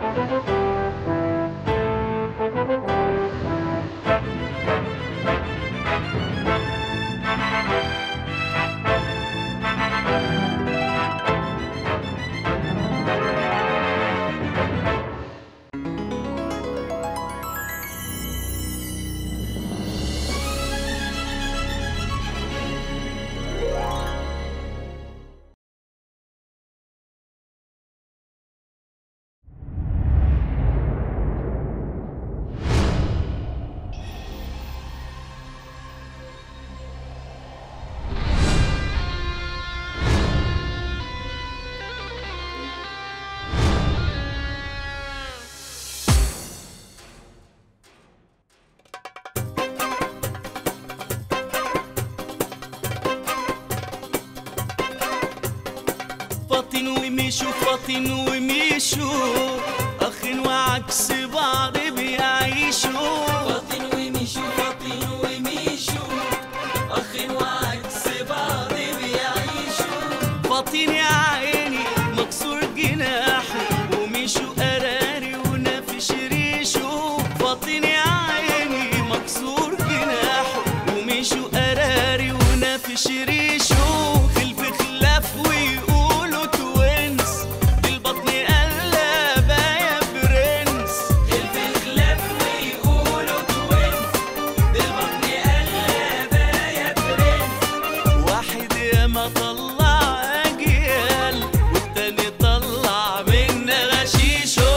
فاطن وميشو فاطن وميشو أخ وعكس بعض بيعيشوا فاطن وميشو فاطن وميشو أخ وعكس بعض بيعيشوا فاطن يا عيني مكسور جناحه وميشو قراري ونافش ريشه فاطن يا عيني مكسور جناحه وميشو قراري ونافش ريشه خلف خلاف ويقولوا توينس البطن قلبة يا برنس خلف الخلاف ويقولوا توينز بالبطن قلبة يا برنس واحد يا ما طلع اجيال والتاني طلع منا غشيشه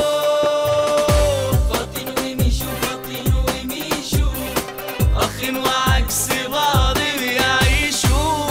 فاطن وميشو فاطن وميشو اخ وعكس بعض بيعيشوا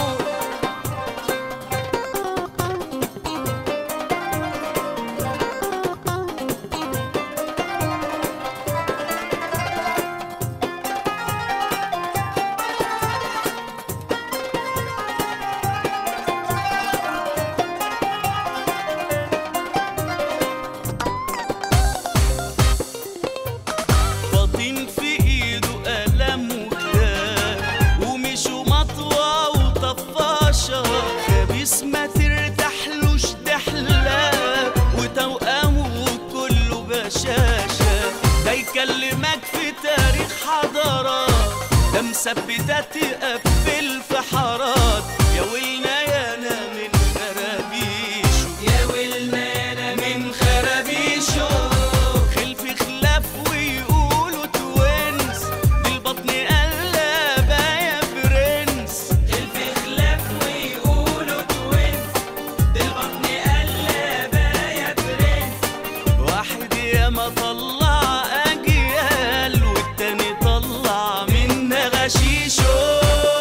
فاطين في ايده قلم وكتاب ومشوا مطوى وطفاشة خبيث ما ترتاحلوش دحلاب وتوأمه كله بشاشة ده يكلمك في تاريخ حضارات ده مثبتة تقفل في حارات يا ويلنا يا انا من خرابيشه يا ويلنا أنا من خرابيشه خلف خلاف ويقولوا توينز بالبطن قلبة يا برنس خلف خلاف ويقولوا توينز بالبطن قلبة يا برنس واحد يا ما طلع اجيال والتاني طلع منا غشيشه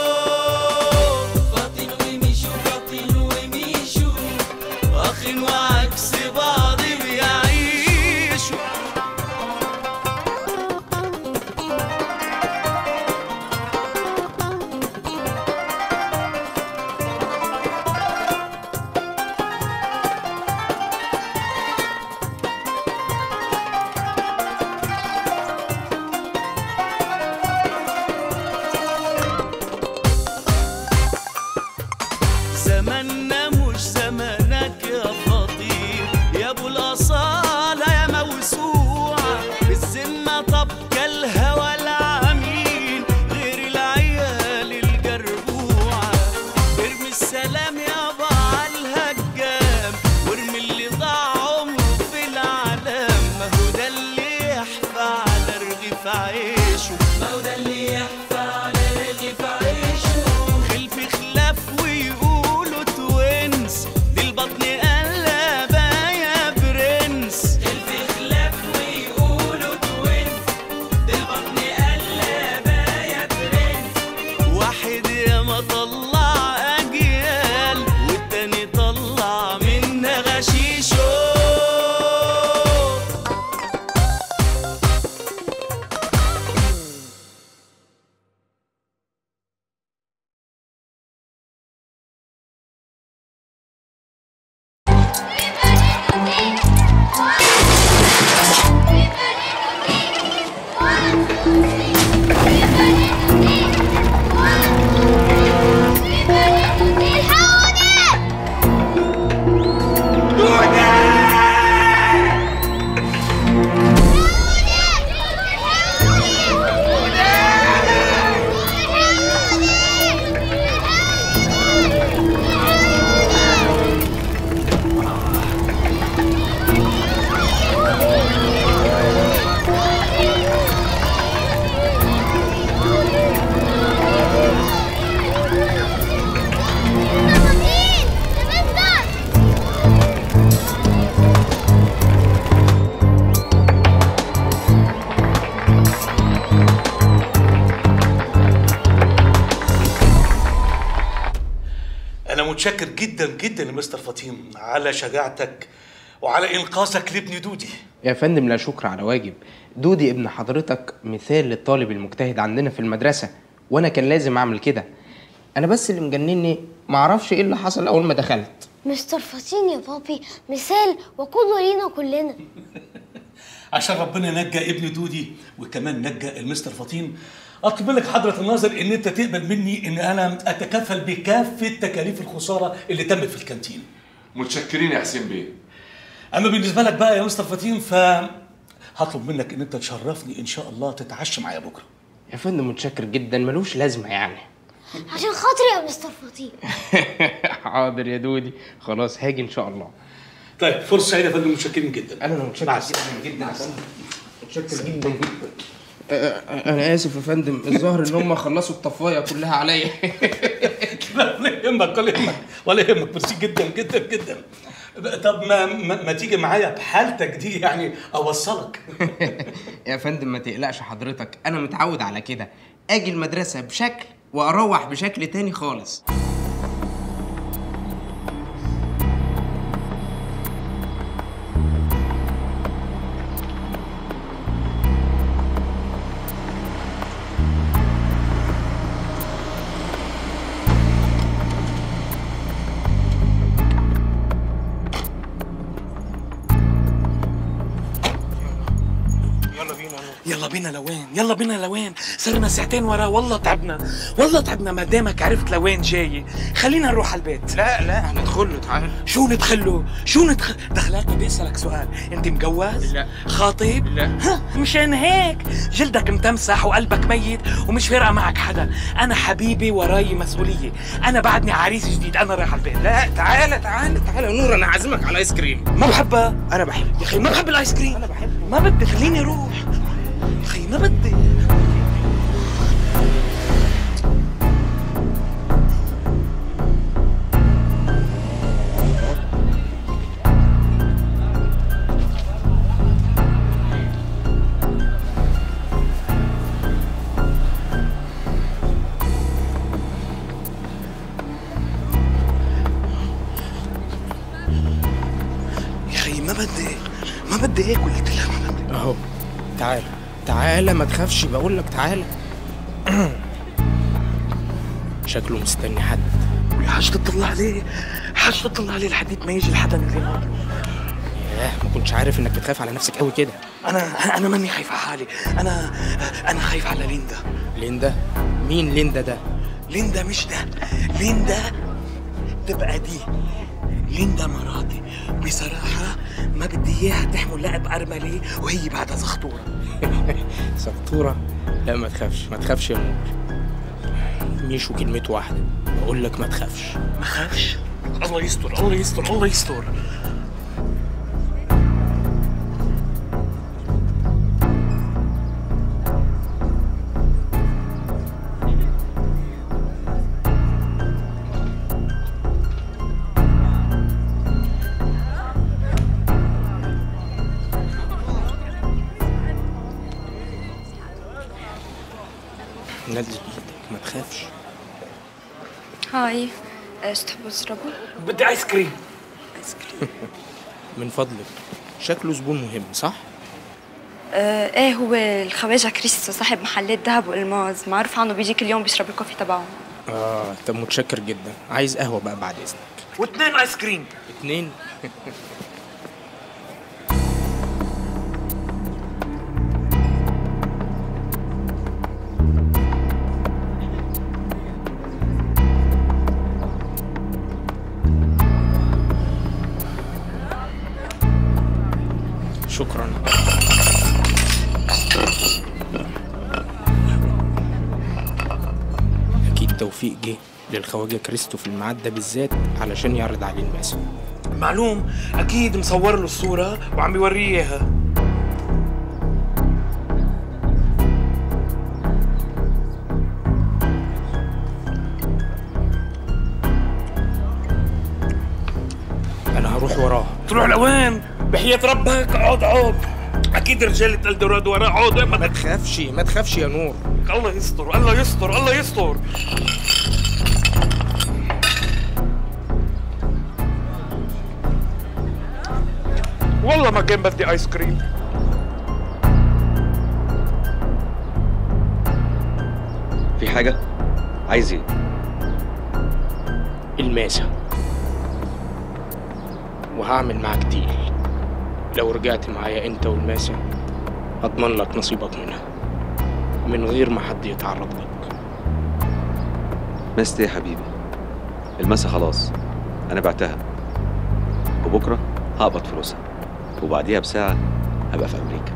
فاطن وميشو فاطن وميشو اخ وعكس بعض بيعيشوا زماننا مش زمانك يا فضيل يا ابو الاصاله يا موسوعه بالذمه طب كالهوى العميل غير العيال الجربوعه ارمي السلام يابا على الهجام وارمي اللي ضاع عمره في العالم ما هو ده اللي يحفى على رغيف عيشه ما هو ده اللي يحفى على رغيف عيشه خلف خلاف ويقولوا توينز دي البطن قلبة يا برنس خلف خلاف ويقولوا توينز بالبطن قلبة يا برنس واحد يا ما طلع أجيال والتاني طلع منا غشيشه متشكر جدا جدا لمستر فطيم على شجاعتك وعلى انقاذك لابني دودي يا فندم لا شكر على واجب دودي ابن حضرتك مثال للطالب المجتهد عندنا في المدرسة وانا كان لازم اعمل كده انا بس اللي مجنني معرفش ايه اللي حصل اول ما دخلت مستر فطين يا بابي مثال وقدوة لينا كلنا عشان ربنا نجى ابن دودي وكمان نجى المستر فطين اطلب لك حضره الناظر ان انت تقبل مني ان انا اتكفل بكافه تكاليف الخساره اللي تمت في الكانتين متشكرين يا حسين بيه اما بالنسبه لك بقى يا مستر فطين ف هطلب منك ان انت تشرفني ان شاء الله تتعشى معايا بكره يا فندم متشكر جدا ملوش لازمة يعني عشان خاطري يا مستر فطين حاضر يا دودي خلاص هاجي ان شاء الله طيب فرصه سعيده يا فندم متشكرين جدا انا متشكر مع جدا السلامة. جدا يا فندم متشكر جدا جدا أه، أه، انا اسف يا فندم الظاهر ان هم خلصوا الطفايه كلها عليا لا ولا يهمك ولا يهمك ولا يهمك ميرسي جدا جدا جدا طب ما, ما, ما تيجي معايا بحالتك دي يعني اوصلك يا فندم ما تقلقش حضرتك انا متعود على كده اجي المدرسه بشكل واروح بشكل تاني خالص يلا بينا لوين يلا بينا لوين صرنا ساعتين ورا والله تعبنا والله تعبنا ما دامك عرفت لوين جاي خلينا نروح على البيت لا لا هندخل له تعال شو ندخله شو ندخل دخلك بدي اسالك سؤال انت مجوز لا. خاطب لا. ها مشان هيك جلدك متمسح وقلبك ميت ومش فارقه معك حدا انا حبيبي وراي مسؤوليه انا بعدني عريس جديد انا رايح على البيت لا تعالى تعالى تعالى يا نور انا عازمك على ايس كريم ما بحبها انا بحب يا اخي ما بحب الايس كريم انا بحبه ما بدي خليني اروح يا اخي ما بدي يا اخي ما بدي ما بدي هيك قلت لك ما بدي اهو تعالى تعالى ما تخافش بقول لك تعالى شكله مستني حد يا حاج تطلع عليه حاج تطلع عليه لحد ما يجي الحدا اللي هناك ياه ما كنتش عارف انك بتخاف على نفسك قوي كده انا انا ماني خايف على حالي انا انا خايف على ليندا ليندا مين ليندا ده ليندا مش ده ليندا تبقى دي ليندا مراتي بصراحة ما بدي اياها تحمل لقب أرملة وهي بعدها زخطورة سقطورة لا ما تخافش ما تخافش يا نور ميشو كلمته واحدة بقول لك ما تخافش ما خافش الله يستر الله يستر الله يستر نزل ايدك ما تخافش هاي ايش تحبوا تشربوا؟ بدي آيس كريم ايس كريم من فضلك شكله زبون مهم صح؟ آه ايه هو الخواجة كريستو صاحب محلات ذهب والماس معروف عنه بيجي كل يوم بيشرب الكوفي تبعه اه طب متشكر جدا عايز قهوة بقى بعد اذنك واثنين آيس كريم اتنين شكرا اكيد توفيق جه للخواجه كريستو في الميعاد ده بالذات علشان يعرض عليه المقاسم معلوم أكيد مصور له الصورة وعم بيوريه إياها انا هروح وراه تروح لوين؟ بحياة ربك عود عود أكيد رجالة الدوراد وراه عود ما ما تخافش ما تخافش يا نور الله يستر الله يستر الله يستر والله ما كان بدي ايس كريم في حاجة؟ عايز ايه؟ الماسة وهعمل معاك ديل لو رجعت معايا انت والماسة هضمن لك نصيبك منها من غير ما حد يتعرض لك مست يا حبيبي المسا خلاص انا بعتها وبكرة هقبض فلوسها وبعديها بساعة هبقى في امريكا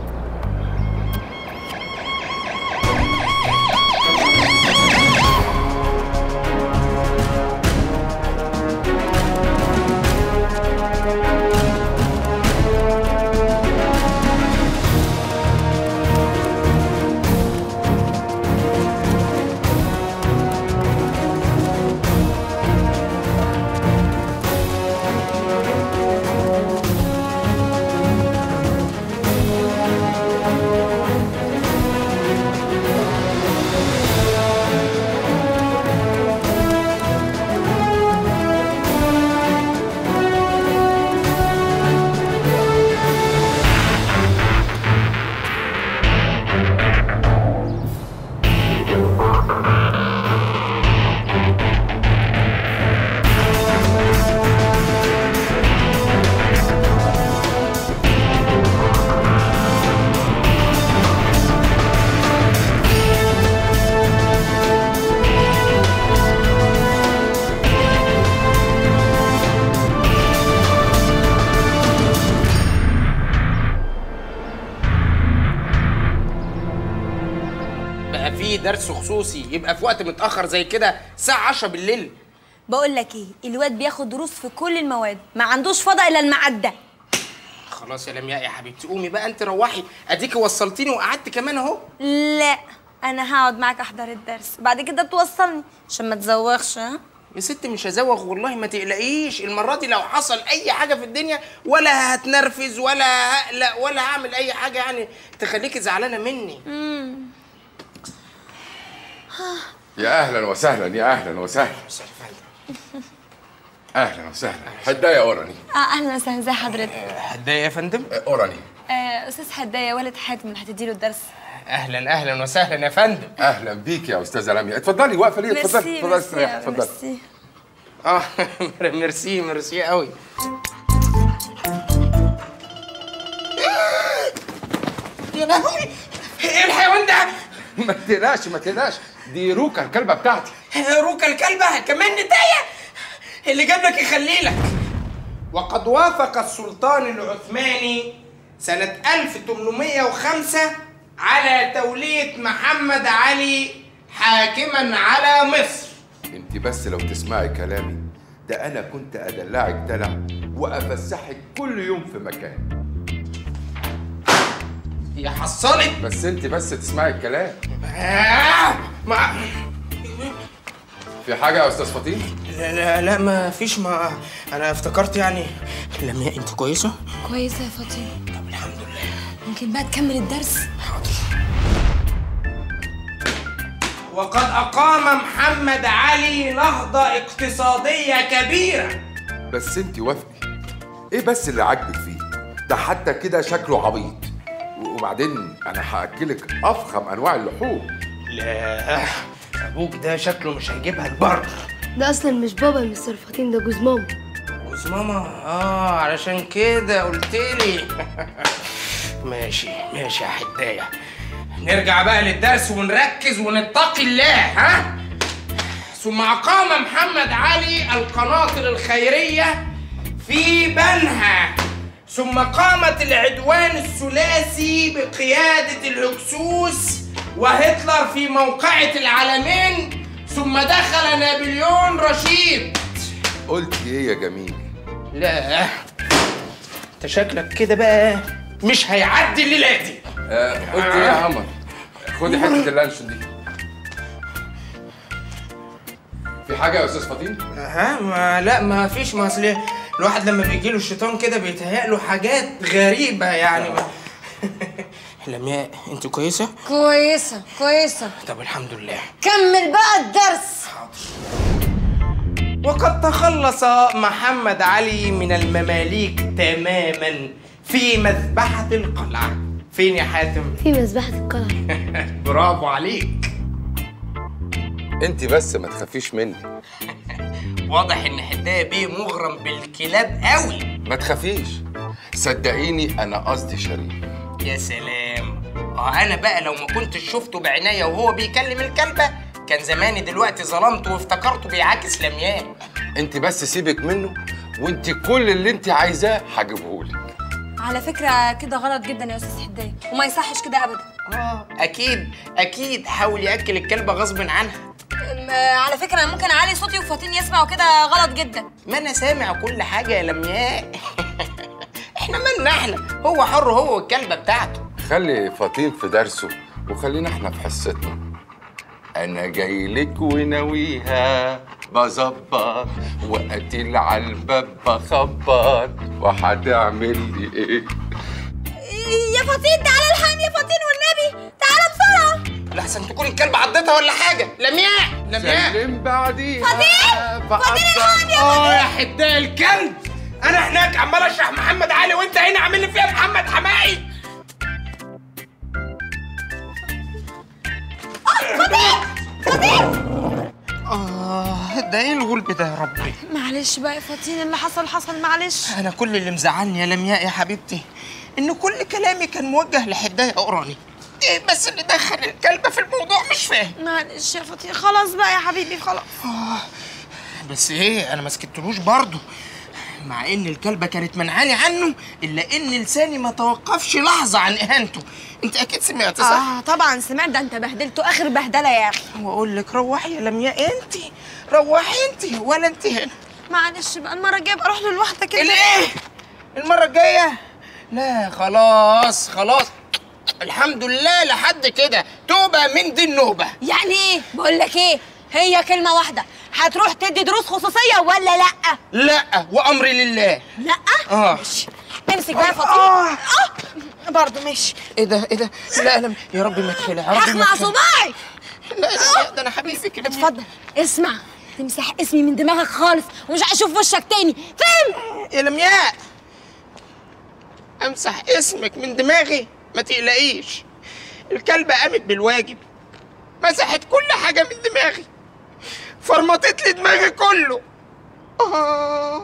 بقى في درس خصوصي يبقى في وقت متأخر زي كده الساعة 10 بالليل بقول لك ايه الواد بياخد دروس في كل المواد ما عندوش فضا الا الميعاد ده خلاص يا لمياء يا حبيبتي قومي بقى انت روحي اديكي وصلتيني وقعدت كمان اهو لا انا هقعد معاك احضر الدرس بعد كده توصلني عشان ما تزوغش ها يا ست مش هزوغ والله ما تقلقيش المرة دي لو حصل أي حاجة في الدنيا ولا هتنرفز ولا هقلق ولا هعمل أي حاجة يعني تخليكي زعلانة مني يا اهلا وسهلا يا اهلا وسهلا اهلا وسهلا حدايه اوراني اه اهلا وسهلا ازي حضرتك هدايا يا فندم اوراني آه استاذ حدايه والد حاتم اللي هتديله الدرس أهلا أهلا وسهلا يا فندم اهلا بيك يا استاذه لميا اتفضلي واقفه ليه اتفضلي ميرسي اتفضلي ميرسي استريحي يا- اتفضلي ميرسي اه ميرسي ميرسي قوي يا لهوي ايه الحيوان ده؟ ما تقلقش ما تقلقش دي روكا الكلبه بتاعتي روكا الكلبة كمان نداية اللي جاب لك يخلي لك وقد وافق السلطان العثماني سنة 1805 على تولية محمد علي حاكما على مصر انت بس لو تسمعي كلامي ده انا كنت ادلعك دلع وافسحك كل يوم في مكان يا حصلت بس انت بس تسمعي الكلام آه ما في حاجه يا استاذ فطين لا لا لا ما فيش ما انا افتكرت يعني لمياء انت كويسه كويسه يا فاطمه طب الحمد لله ممكن بقى تكمل الدرس حاضر وقد اقام محمد علي نهضه اقتصاديه كبيره بس انت وافقي ايه بس اللي عاجبك فيه ده حتى كده شكله عبيط وبعدين انا هاكلك افخم انواع اللحوم لا ابوك ده شكله مش هيجيبها البر ده اصلا مش بابا يا مستر فطين ده جوز ماما جوز ماما اه علشان كده قلت لي ماشي ماشي يا حدايه نرجع بقى للدرس ونركز ونتقي الله ها ثم أقام محمد علي القناطر الخيرية في بنها ثم قامت العدوان الثلاثي بقيادة الهكسوس وهتلر في موقعة العلمين ثم دخل نابليون رشيد قلت ايه يا جميل لا انت شكلك كده بقى مش هيعدي الليله دي آه قلت ايه يا قمر خدي حته اللانشون دي في حاجه يا استاذ فطين ها ما لا ما فيش ما اصل الواحد لما بيجي له الشيطان كده بيتهيأ له حاجات غريبه يعني ما... لمياء انت كويسه كويسه كويسه طب الحمد لله كمل بقى الدرس وقد تخلص محمد علي من المماليك تماما في مذبحة القلعة فين يا حاتم؟ في مذبحة القلعة برافو عليك انت بس ما تخافيش مني واضح ان حداية بيه مغرم بالكلاب قوي ما تخافيش صدقيني انا قصدي شريف يا سلام اه انا بقى لو ما كنتش شفته بعناية وهو بيكلم الكلبة كان زماني دلوقتي ظلمته وافتكرته بيعاكس لمياء انت بس سيبك منه وانت كل اللي انت عايزاه هجيبهولك على فكره كده غلط جدا يا استاذ حدايه وما يصحش كده ابدا اه اكيد اكيد حاول ياكل الكلبة غصب عنها أم، على فكره انا ممكن اعلي صوتي وفاطين يسمع وكده غلط جدا ما انا سامع كل حاجة يا لمياء احنا مالنا احنا هو حر هو والكلبة بتاعته خلي فطين في درسه وخلينا احنا في حصتنا انا جاي لك وناويها بظبط وقتل على الباب بخبط وهتعمل لي ايه يا فاطين تعالى الحقني يا فاطين والنبي تعالى بسرعه لحسن تكون الكلبة عضتها ولا حاجة لمياء لمياء سلم بعديها فطين! فطين الحقني يا اه يا حداء الكلب انا هناك عمال اشرح محمد علي وانت هنا عامل لي فيها محمد حمائي اه ده ايه الغلب ده يا ربي معلش بقى يا فاطين اللي حصل حصل معلش انا كل اللي مزعلني يا لمياء يا حبيبتي ان كل كلامي كان موجه لحدايه قراني ايه بس اللي دخل الكلبه في الموضوع مش فاهم معلش يا فاطين خلاص بقى يا حبيبي خلاص بس ايه انا ما سكتلوش برضه مع ان الكلبه كانت منعاني عنه الا ان لساني ما توقفش لحظه عن اهانته انت اكيد سمعت صح اه طبعا سمعت ده انت بهدلته اخر بهدله يا اخي واقول لك روحي يا لمياء انت روحي انت ولا انت هنا معلش بقى المره الجايه ابقى اروح له لوحدك كده الايه المره الجايه لا خلاص خلاص الحمد لله لحد كده توبه من دي النوبه يعني ايه بقول لك ايه هي كلمه واحده هتروح تدي دروس خصوصيه ولا لا لا وامري لله لا اه امسك بقى يا فاطين آه. اه برضه ماشي ايه ده ايه ده لا لا يا رب ما تخلع يا رب ما هخلع تخلع صباعي لا لا ده انا حبيبي كده اتفضل اسمع تمسح اسمي من دماغك خالص ومش هشوف وشك تاني فاهم يا لمياء امسح اسمك من دماغي ما تقلقيش الكلبة قامت بالواجب مسحت كل حاجة من دماغي فرمطت لي دماغي كله آه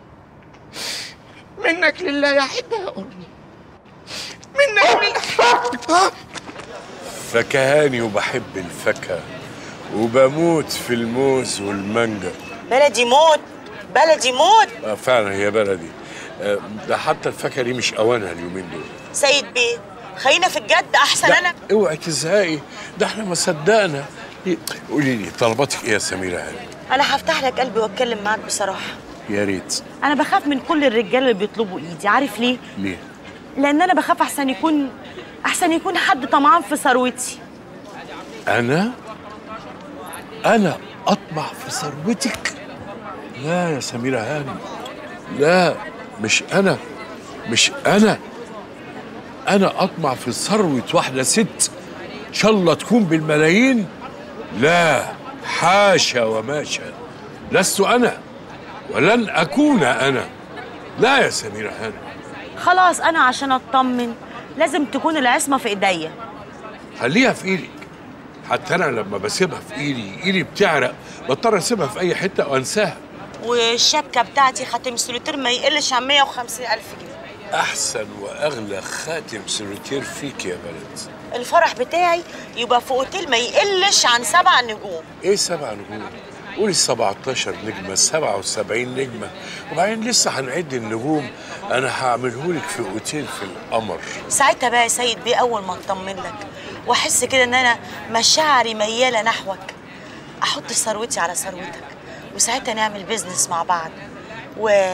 منك لله يا حبة يا قرني منك لله آه. فكهاني وبحب الفاكهة وبموت في الموز والمانجا بلدي موت بلدي موت آه، فعلا هي بلدي آه، ده حتى الفاكهة دي مش أوانها اليومين دول سيد بيه خلينا في الجد احسن لا، انا اوعي تزهقي ده احنا ما صدقنا قولي لي طلباتك ايه يا سميرة هاني انا هفتح لك قلبي واتكلم معاك بصراحه يا ريت انا بخاف من كل الرجاله اللي بيطلبوا ايدي عارف ليه ليه لان انا بخاف احسن يكون احسن يكون حد طمعان في ثروتي انا انا اطمع في ثروتك لا يا سميرة هاني لا مش انا مش انا انا اطمع في ثروة واحدة ست ان شاء الله تكون بالملايين لا حاشا وماشا لست انا ولن اكون انا لا يا سميرة هاني خلاص انا عشان اطمن لازم تكون العصمه في ايديا خليها في ايدك حتى انا لما بسيبها في ايدي ايدي بتعرق بضطر اسيبها في اي حته وانساها والشبكه بتاعتي خاتم سوليتير ما يقلش عن 150 الف جنيه احسن واغلى خاتم سوليتير فيك يا بلد الفرح بتاعي يبقى في اوتيل ما يقلش عن سبع نجوم ايه سبع نجوم قولي 17 نجمة 77 نجمة وبعدين لسه هنعد النجوم أنا هعملهولك في أوتيل في القمر ساعتها بقى يا سيد بيه اول ما اطمن لك واحس كده ان انا مشاعري مياله نحوك احط ثروتي على ثروتك وساعتها نعمل بيزنس مع بعض و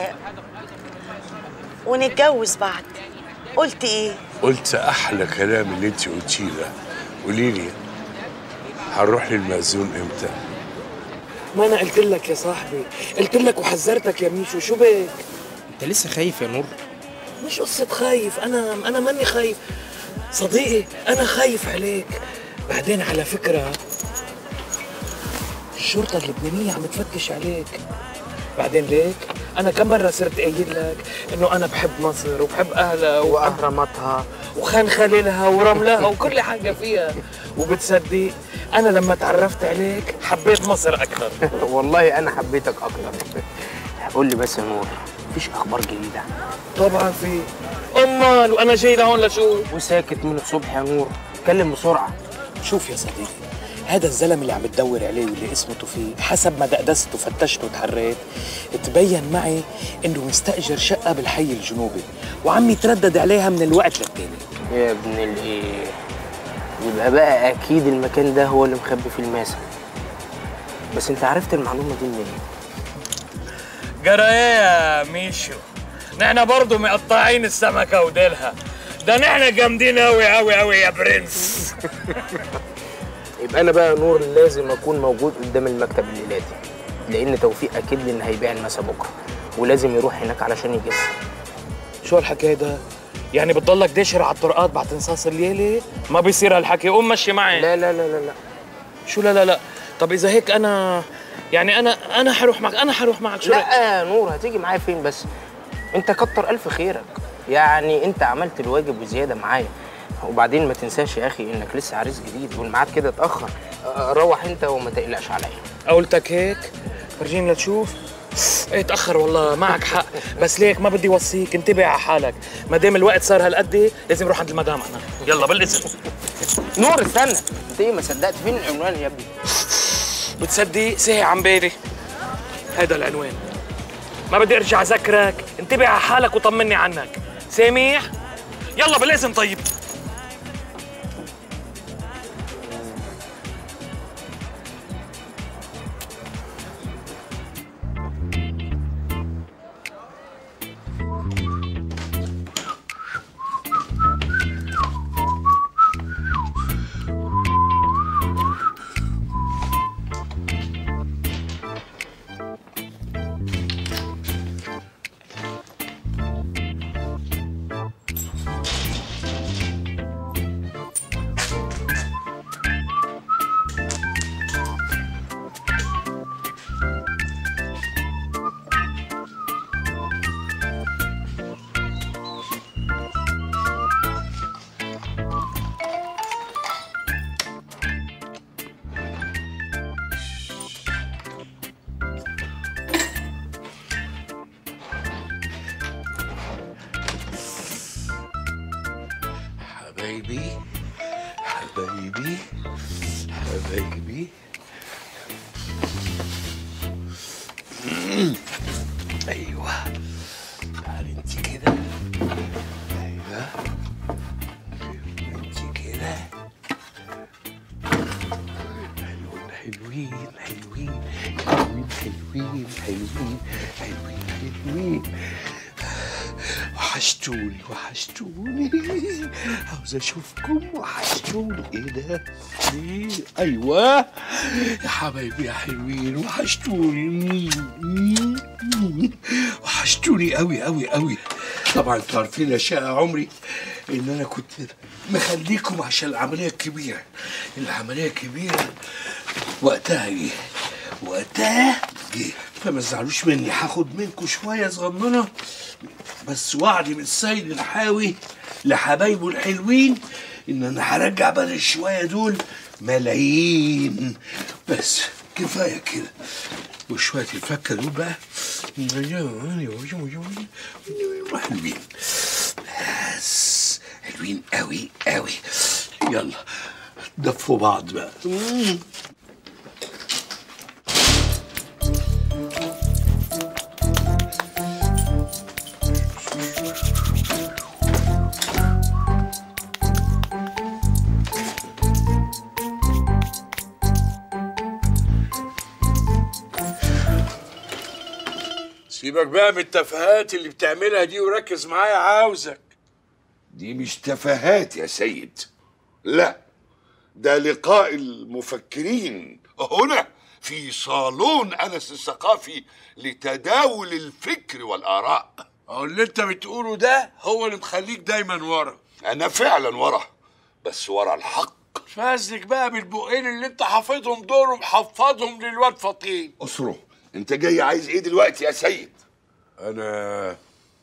ونتجوز بعض قلت ايه قلت أحلى كلام اللي أنت قلتيه ده قولي لي هنروح للمأذون إمتى؟ ما انا قلت لك يا صاحبي قلت لك وحذرتك يا ميشو شو بك انت لسه خايف يا نور مش قصة خايف انا انا ماني خايف صديقي انا خايف عليك بعدين على فكرة الشرطة اللبنانية عم تفتش عليك بعدين ليك أنا كم مرة صرت قايل لك إنه أنا بحب مصر وبحب أهلها وأهراماتها وخان خليلها ورملها وكل حاجة فيها وبتصدق أنا لما تعرفت عليك حبيت مصر أكثر والله انا حبيتك اكتر قول لي بس يا نور مفيش اخبار جديده طبعا في امال وانا جاي لهون لشوف وساكت من الصبح يا نور اتكلم بسرعه شوف يا صديقي هذا الزلم اللي عم تدور عليه واللي اسمه توفيق حسب ما دقدست وفتشت وتحريت تبين معي انه مستاجر شقه بالحي الجنوبي وعم يتردد عليها من الوقت للتاني يا ابن الايه يبقى بقى اكيد المكان ده هو اللي مخبي فيه الماسة بس انت عرفت المعلومه دي منين جرى ايه يا ميشو نحن برضه مقطعين السمكه وديلها ده نحن جامدين قوي قوي قوي يا برنس يبقى انا بقى يا نور لازم اكون موجود قدام المكتب الليلاتي لان توفيق اكيد لي ان هيبيع المسا بكره ولازم يروح هناك علشان يجس شو الحكايه ده يعني بتضلك دشر على الطرقات بعد انصاص الليله ما بيصير هالحكي قوم مشي معي لا لا لا لا لا شو لا لا لا طب اذا هيك انا يعني انا انا حروح معك انا حروح معك شو رأيك؟ لا يا نور هتيجي معايا فين بس انت كتر الف خيرك يعني انت عملت الواجب وزياده معايا وبعدين ما تنساش يا اخي انك لسه عريس جديد والميعاد كده اتاخر اه، روح انت وما تقلقش عليا قولتك هيك فرجيني لتشوف ايه تاخر والله معك حق بس ليك ما بدي وصيك انتبه على حالك ما دام الوقت صار هالقد لازم نروح عند المدام انا يلا بالاذن نور استنى انت ايه ما صدقت فين العنوان يا ابني بتصدق سهي عم بالي هذا العنوان ما بدي ارجع اذكرك انتبه على حالك وطمني عنك سامح يلا بالاذن طيب حبايبي حبايبي حبايبي ايوه تعالي انت كده ايوه انت كده حلوين حلوين حلوين حلوين حلوين حلوين حلوين حلوين وحشتوني وحشتوني عاوز اشوفكم وحشتوني ايه ده ايه ايوه يا حبايبي يا حلوين وحشتوني وحشتوني قوي قوي قوي طبعا انتوا عارفين يا شقة عمري ان انا كنت مخليكم عشان العمليه الكبيره العمليه الكبيره وقتها جه وقتها جه فما تزعلوش مني هاخد منكم شويه صغننه بس وعدي من السيد الحاوي لحبايبه الحلوين ان انا هرجع بدل الشويه دول ملايين بس كفايه كده وشويه الفكه دول بقى حلوين بس حلوين قوي قوي يلا دفوا بعض بقى سيبك بقى من التفاهات اللي بتعملها دي وركز معايا عاوزك دي مش تفاهات يا سيد لا ده لقاء المفكرين هنا في صالون انس الثقافي لتداول الفكر والاراء اهو اللي انت بتقوله ده هو اللي مخليك دايما ورا انا فعلا ورا بس ورا الحق فازلك بقى بالبقين اللي انت حافظهم دول ومحفظهم للواد فطين اسره انت جاي عايز ايه دلوقتي يا سيد انا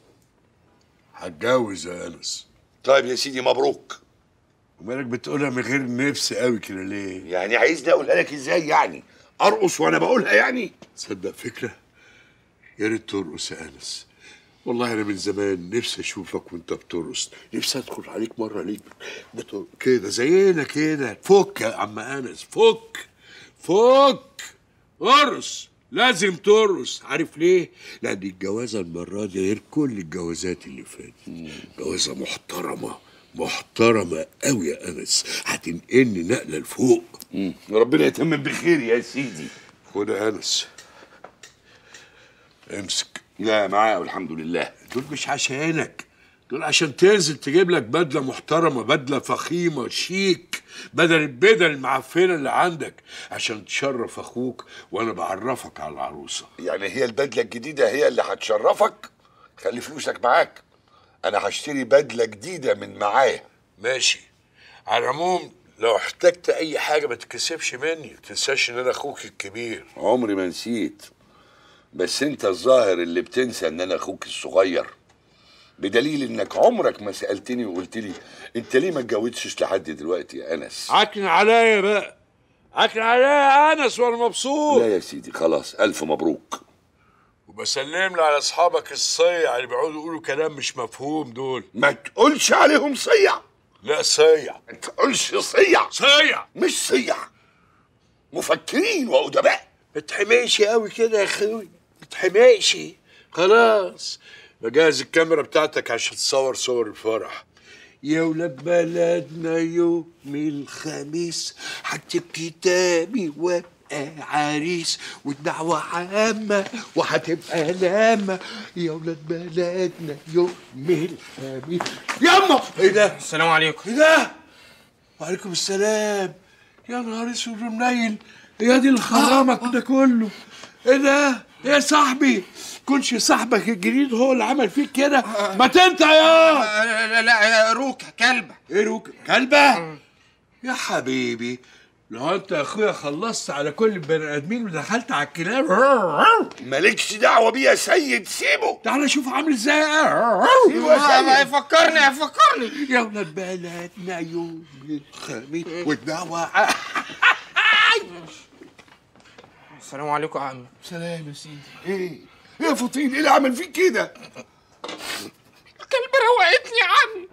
هتجوز يا انس طيب يا سيدي مبروك ومالك بتقولها من غير نفس قوي كده ليه يعني عايزني اقولها لك ازاي يعني ارقص وانا بقولها يعني تصدق فكره يا ريت ترقص يا انس والله انا من زمان نفسي اشوفك وانت بترقص نفسي ادخل عليك مره ليك بتر... كده زينا كده فك يا عم انس فك فك ارقص لازم ترقص عارف ليه؟ لان الجوازه المره دي غير كل الجوازات اللي فاتت جوازه محترمه محترمه قوي يا انس هتنقلني نقله لفوق ربنا يتمم بخير يا سيدي خد يا انس امسك لا معايا والحمد لله دول مش عشانك دول عشان تنزل تجيب لك بدله محترمه بدله فخيمه شيك بدل البدل المعفنه اللي عندك عشان تشرف اخوك وانا بعرفك على العروسه يعني هي البدله الجديده هي اللي هتشرفك خلي فلوسك معاك انا هشتري بدله جديده من معايا ماشي على العموم لو احتجت اي حاجه ما تتكسفش مني ما تنساش ان انا اخوك الكبير عمري ما نسيت بس انت الظاهر اللي بتنسى ان انا اخوك الصغير بدليل انك عمرك ما سالتني وقلت لي انت ليه ما اتجوزتش لحد دلوقتي يا انس عكن عليا بقى عكن عليا يا انس وانا مبسوط لا يا سيدي خلاص الف مبروك وبسلم لي على اصحابك الصيع اللي بيقعدوا يقولوا كلام مش مفهوم دول ما تقولش عليهم صيع لا صيع ما تقولش صيع صيع مش صيع مفكرين وادباء ما تحميش قوي كده يا اخوي ما تحميش خلاص بجهز الكاميرا بتاعتك عشان تصور صور الفرح يا ولاد بلدنا يوم الخميس هكتب كتابي وابقى عريس والدعوة عامة وهتبقى لامة يا ولاد بلدنا يوم الخميس ياما ايه ده؟ السلام عليكم ايه ده؟ وعليكم السلام يا نهار اسود ومنيل هي دي الخرامك ده كله ايه ده؟ ايه يا صاحبي؟ كلش صاحبك الجديد هو اللي عمل فيك كده ما تنت يا لا لا روكا كلبة ايه روكا كلبة؟ يا حبيبي لو انت يا اخويا خلصت على كل البني ادمين ودخلت على الكلاب مالكش دعوه بيه يا سيد سيبه تعالى شوف عامل ازاي سيبه يا سيد فكرني فكرني يا ولاد بلدنا يوم الخميس والدعوة السلام عليكم يا عم سلام يا سيدي ايه ايه يا فطين ايه اللي عمل فيك كده الكلبة روقتني يا عم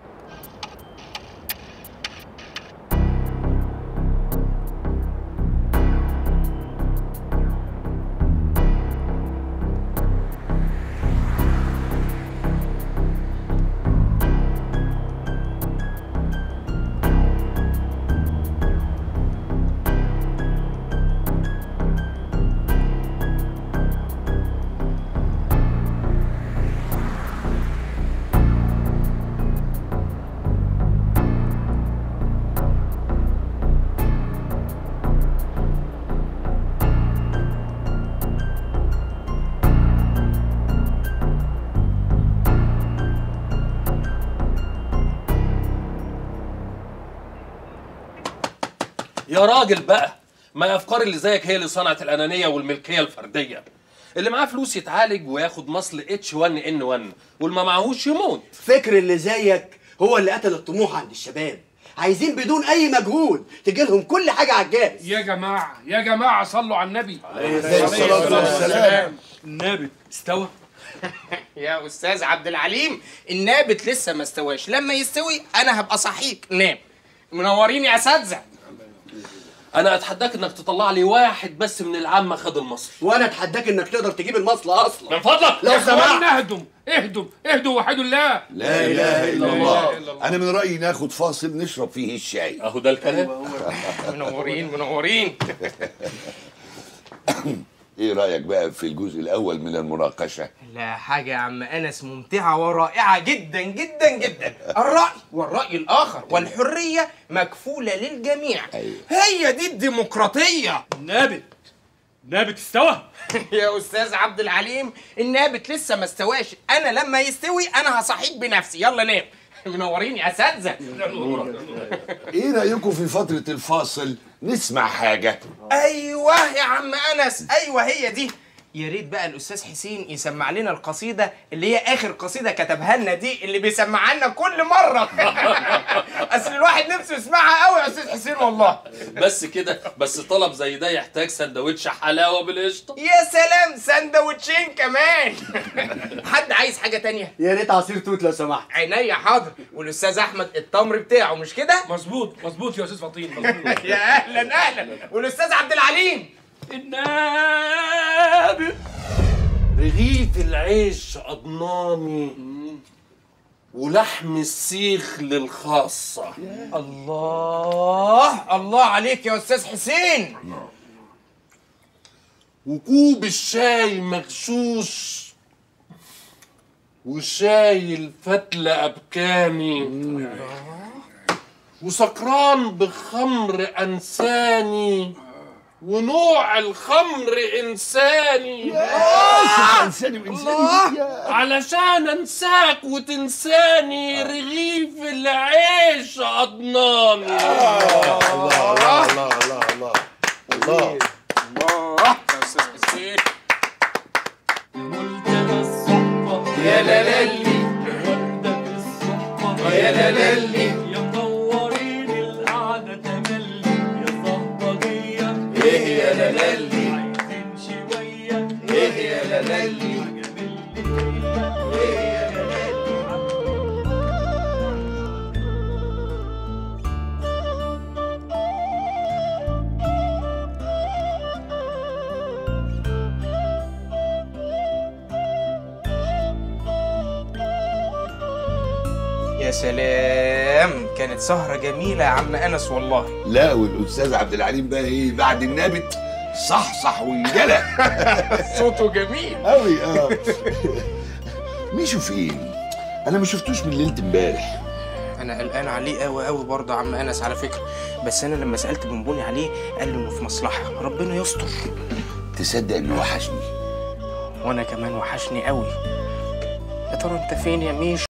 يا راجل بقى ما الافكار اللي زيك هي اللي صنعت الانانيه والملكيه الفرديه اللي معاه فلوس يتعالج وياخد مصل اتش 1 ان 1 واللي ما معهوش يموت فكر اللي زيك هو اللي قتل الطموح عند الشباب عايزين بدون اي مجهود تجي لهم كل حاجه على الجاهز يا جماعه يا جماعه صلوا على النبي عليه الصلاة والسلام. النبي استوى يا استاذ عبد العليم النابت لسه ما استواش لما يستوي انا هبقى صحيك نام منورين يا اساتذه انا اتحداك انك تطلع لي واحد بس من العامه خد المصل وانا اتحداك انك تقدر تجيب المصل اصلا من فضلك لو يا سمحت اخوانا اهدوا اهدوا اهدوا وحدوا الله لا اله الا الله انا من رايي ناخد فاصل نشرب فيه الشاي اهو ده الكلام منورين منورين ايه رايك بقى في الجزء الاول من المناقشه لا حاجة يا عم أنس ممتعة ورائعة جدا جدا جدا الرأي والرأي الآخر والحرية مكفولة للجميع هي دي الديمقراطية نابت نابت استوى يا أستاذ عبد العليم النابت لسه ما استواش أنا لما يستوي أنا هصحيك بنفسي يلا نام منورين يا اساتذه ايه رايكم في فتره الفاصل نسمع حاجه ايوه يا عم انس ايوه هي دي يا ريت بقى الاستاذ حسين يسمع لنا القصيده اللي هي اخر قصيده كتبها لنا دي اللي بيسمعها لنا كل مره اصل الواحد نفسه يسمعها قوي يا استاذ حسين والله بس كده بس طلب زي ده يحتاج سندوتش حلاوه بالقشطه يا سلام سندوتشين كمان حد عايز حاجه تانية يا ريت عصير توت لو سمحت عينيا حاضر والاستاذ احمد التمر بتاعه مش كده مظبوط مظبوط يا استاذ فطين مظبوط يا اهلا اهلا والاستاذ عبد العليم النبي رغيف العيش أضناني ولحم السيخ للخاصة الله الله عليك يا استاذ حسين وكوب الشاي مغشوش وشاي الفتلة أبكاني وسكران بخمر أنساني ونوع الخمر إنساني آه، إنساني وإنساني علشان أنساك وتنساني رغيف العيش أضناني الله الله الله الله الله الله يا استاذ حسين يا لالي يا لالي يا مدورين القعدة تملي يا صهبجية ايه يا لالي عايزين شوية ايه يا لالي ايه يا يا سلام كانت سهرة جميلة يا عم أنس والله لا والاستاذ عبد العليم بقى ايه بعد النابت صح صح وانجلى صوته جميل قوي اه ميشو فين انا ما شفتوش من ليله امبارح أنا قلقان عليه قوي قوي برضه يا عم أنس على فكرة بس أنا لما سألت بنبوني عليه قال لي إنه في مصلحة ربنا يستر تصدق انه وحشني وأنا كمان وحشني قوي يا ترى أنت فين يا ميشو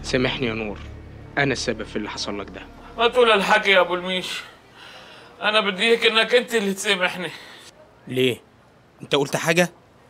سامحني يا نور انا السبب في اللي حصل لك ده ما تقول الحكي يا ابو الميش انا بدي هيك انك انت اللي تسامحني ليه انت قلت حاجه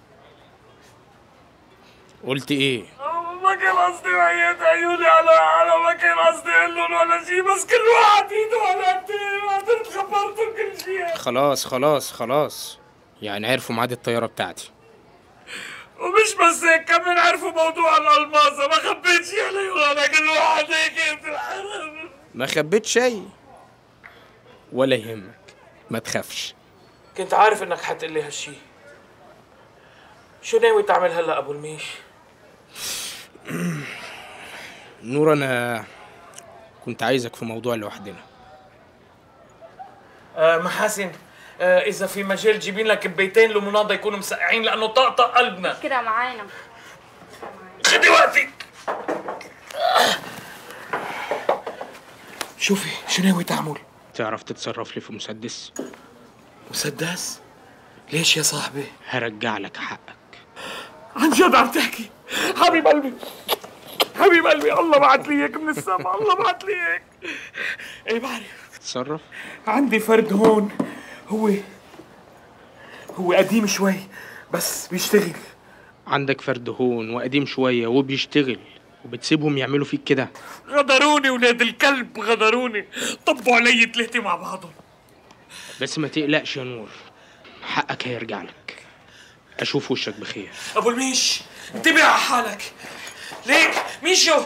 قلت ايه ما كان قصدي وعيات عيوني على على ما كان قصدي اقول لهم ولا شيء بس كل واحد ايده على قد ما قدرت خبرتهم كل شيء خلاص خلاص خلاص يعني عرفوا ميعاد الطياره بتاعتي ومش بس هيك كمان عرفوا موضوع الالماظه ما خبيت شيء عليهم انا كل واحد هيك في الحرم ما خبيت شيء ولا يهمك ما تخافش كنت عارف انك حتقول لي هالشي شو ناوي تعمل هلا ابو الميش؟ نور انا كنت عايزك في موضوع لوحدنا آه محاسن آه اذا في مجال جيبين لك بيتين لمناضه يكونوا مسقعين لانه طقطق قلبنا كده معانا خدي وقتك شوفي شو ناوي تعمل؟ تعرف تتصرف لي في مسدس مسدس؟ ليش يا صاحبي؟ هرجع لك حقك عن جد عم تحكي حبيب قلبي حبيب قلبي الله بعت لي اياك من السما الله بعت لي اياك ايه بعرف تتصرف عندي فرد هون هو هو قديم شوي بس بيشتغل عندك فرد هون وقديم شويه وبيشتغل وبتسيبهم يعملوا فيك كده غدروني ولاد الكلب غدروني طبوا علي ثلاثة مع بعضهم بس ما تقلقش يا نور حقك هيرجع لك اشوف وشك بخير ابو الميش انتبه على حالك ليك ميشو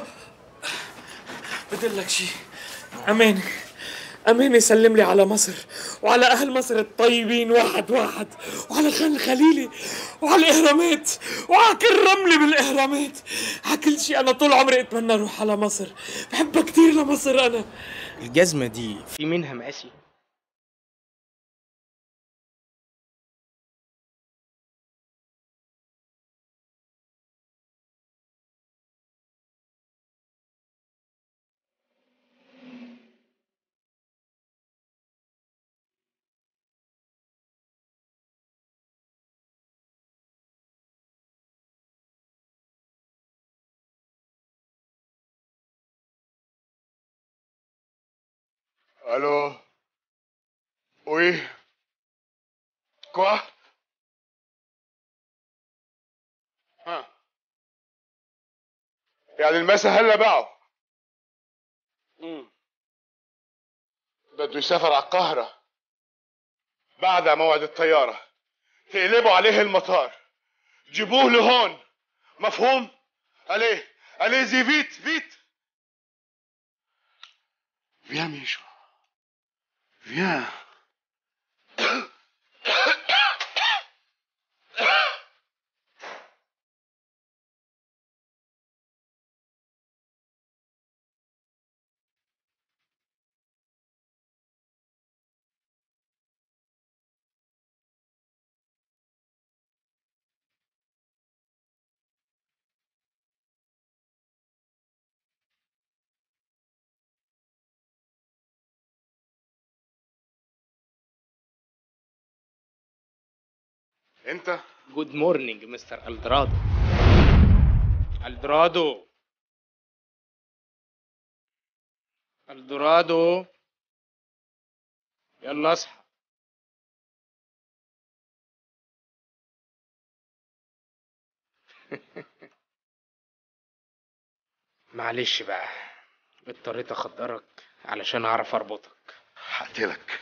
بدلك شي اماني اماني سلم لي على مصر وعلى اهل مصر الطيبين واحد واحد وعلى خان الخليلي وعلى الاهرامات وعلى كل رمله بالاهرامات على كل شيء انا طول عمري اتمنى اروح على مصر بحبها كتير لمصر انا الجزمه دي في منها مقاسي Allô Oui Quoi ها يعني المسا هلا باعوا مم. بده يسافر على القاهرة بعد موعد الطيارة تقلبوا عليه المطار جيبوه لهون مفهوم؟ عليه عليه زي فيت فيت Viens, Michou. Viens. انت جود مورنينج مستر الدرادو الدرادو الدرادو يلا اصحى معلش بقى اضطريت اخدرك علشان اعرف اربطك هقتلك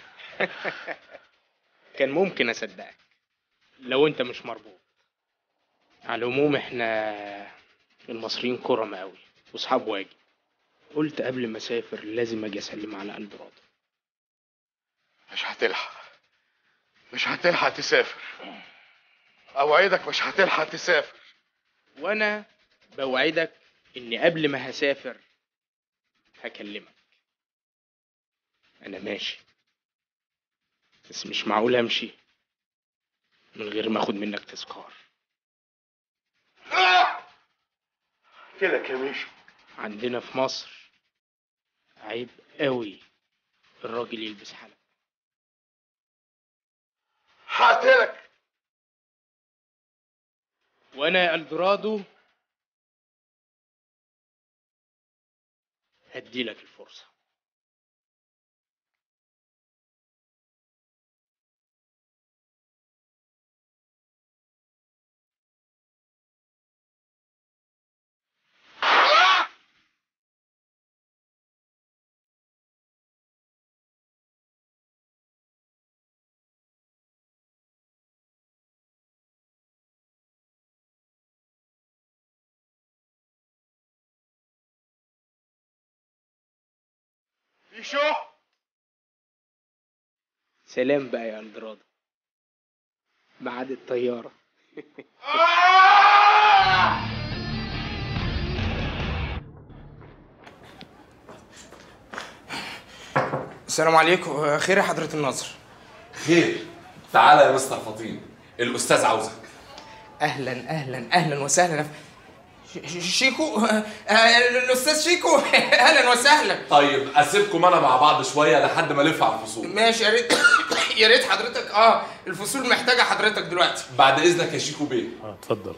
كان ممكن اصدقك لو انت مش مربوط على العموم احنا المصريين كرم قوي واصحاب واجب قلت قبل ما اسافر لازم اجي اسلم على الدرادو مش هتلحق مش هتلحق تسافر اوعدك مش هتلحق تسافر وانا بوعدك اني قبل ما هسافر هكلمك انا ماشي بس مش معقول امشي من غير ما اخد منك تذكار كده يا ميشو عندنا في مصر عيب قوي الراجل يلبس حلق هقتلك وانا يا الدرادو هديلك الفرصة شو سلام بقى يا اندرادو ميعاد الطيارة السلام عليكم خير يا حضرة الناظر خير تعالى يا مستر فطين الاستاذ عاوزك اهلا اهلا اهلا وسهلا ش- ش- شيكو آه، آه، الاستاذ شيكو اهلا وسهلا طيب اسيبكم انا مع بعض شويه لحد ما الف على الفصول ماشي يا ريت يا ريت حضرتك اه الفصول محتاجه حضرتك دلوقتي بعد اذنك يا شيكو بيه اه اتفضل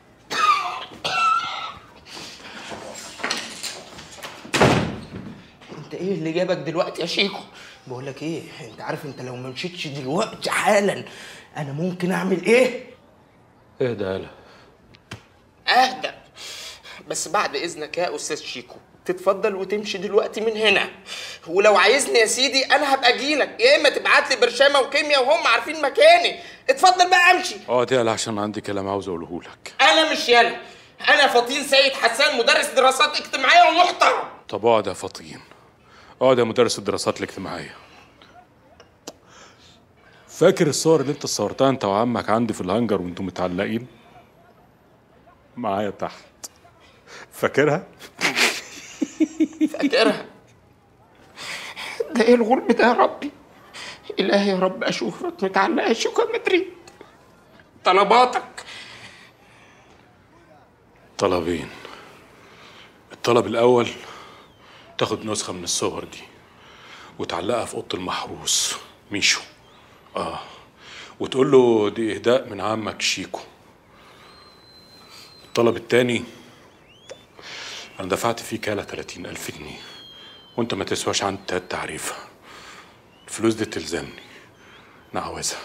انت ايه اللي جابك دلوقتي يا شيكو بقول لك ايه انت عارف انت لو ما مشيتش دلوقتي حالا انا ممكن اعمل ايه اهدى يالا اهدى بس بعد اذنك يا استاذ شيكو تتفضل وتمشي دلوقتي من هنا ولو عايزني يا سيدي انا هبقى اجيلك يا اما تبعت لي برشامه وكيمياء وهم عارفين مكاني اتفضل بقى امشي اقعد يالا عشان عندي كلام عاوز اقوله لك انا مش يالا انا فطين سيد حسان مدرس دراسات اجتماعيه ومحترم طب اقعد يا فطين اقعد يا مدرس الدراسات الاجتماعية فاكر الصور اللي انت صورتها انت وعمك عندي في الهانجر وانتم متعلقين معايا تحت فاكرها فاكرها ده ايه الغلب ده يا ربي الهي يا رب اشوفك متعلقه شوكه مدريد طلباتك طلبين الطلب الاول تاخد نسخة من الصور دي وتعلقها في اوضه المحروس ميشو اه وتقول له دي اهداء من عمك شيكو الطلب التاني انا دفعت فيه كاله 30 الف جنيه وانت ما تسواش عن تلات تعريفها الفلوس دي تلزمني انا عاوزها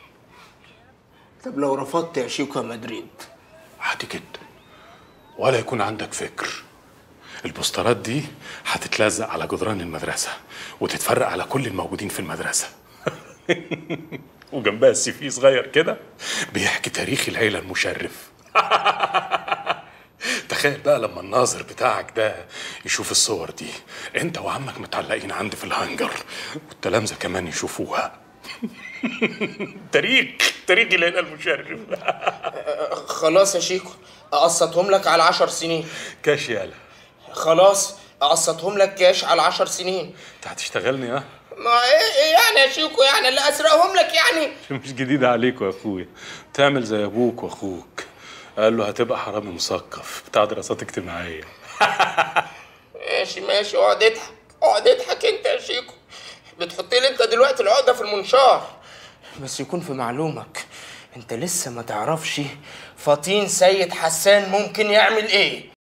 طب لو رفضت يا شيكو يا مدريد عادي جدا ولا يكون عندك فكر البوسترات دي هتتلزق على جدران المدرسة وتتفرق على كل الموجودين في المدرسة وجنبها السي في صغير كده بيحكي تاريخ العيلة المشرف تخيل بقى لما الناظر بتاعك ده يشوف الصور دي انت وعمك متعلقين عندي في الهانجر والتلامذة كمان يشوفوها تاريخ تاريخ العيلة المشرف خلاص يا شيكو اقسطهم لك على عشر سنين كاش يالا خلاص اقسطهم لك كاش على عشر سنين انت هتشتغلني ها ما ايه إيه يعني يا شيكو يعني اللي اسرقهم لك يعني مش جديدة عليك يا اخويا تعمل زي ابوك واخوك قال له هتبقى حرامي مثقف بتاع دراسات اجتماعية ماشي ماشي اقعد اضحك اقعد اضحك انت يا شيكو بتحط لي انت دلوقتي العقده في المنشار بس يكون في معلومك انت لسه ما تعرفش فطين سيد حسان ممكن يعمل ايه